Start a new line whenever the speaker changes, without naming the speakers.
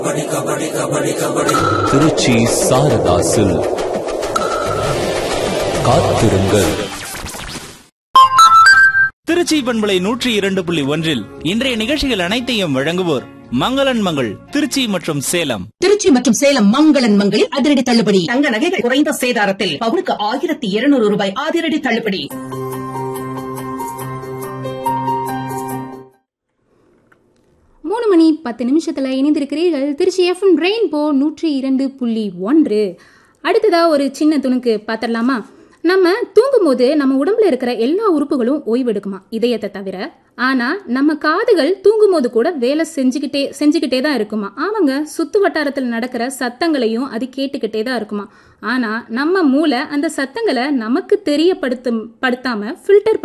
Trichy Saradha silk காத்திருங்கள்
திருச்சி பண்பலை நூற்றி இரண்டு புள்ளி ஒன்றில் இன்றைய நிகழ்ச்சிகள் அனைத்தையும் வழங்குவோர் மங்களன் மங்கள் திருச்சி மற்றும் சேலம்
திருச்சி மற்றும் சேலம் மங்களன் மங்களில் அதிரடி தள்ளுபடி
தங்க நகைகள் குறைந்த சேதாரத்தில் பவுனுக்கு ஆயிரத்தி இருநூறு ரூபாய் அதிரடி தள்ளுபடி
மூணு மணி பத்து நிமிஷத்தில் இணைந்திருக்கிறீர்கள் திருச்சி எஃப்எம் ரெயின்போ நூற்றி இரண்டு புள்ளி ஒன்று அடுத்ததா ஒரு சின்ன துணுக்கு பார்த்துடலாமா நம்ம தூங்கும்போது நம்ம உடம்புல இருக்கிற எல்லா உறுப்புகளும் ஓய்வெடுக்குமா இதயத்தை தவிர ஆனா நம்ம காதுகள் தூங்கும்போது கூட வேலை செஞ்சுக்கிட்டே செஞ்சுக்கிட்டே தான் இருக்குமா ஆமாங்க சுத்து வட்டாரத்தில் நடக்கிற சத்தங்களையும் அது கேட்டுக்கிட்டே தான் இருக்குமா ஆனா நம்ம மூளை அந்த சத்தங்களை நமக்கு தெரியப்படுத்தும் படுத்தாம ஃபில்டர்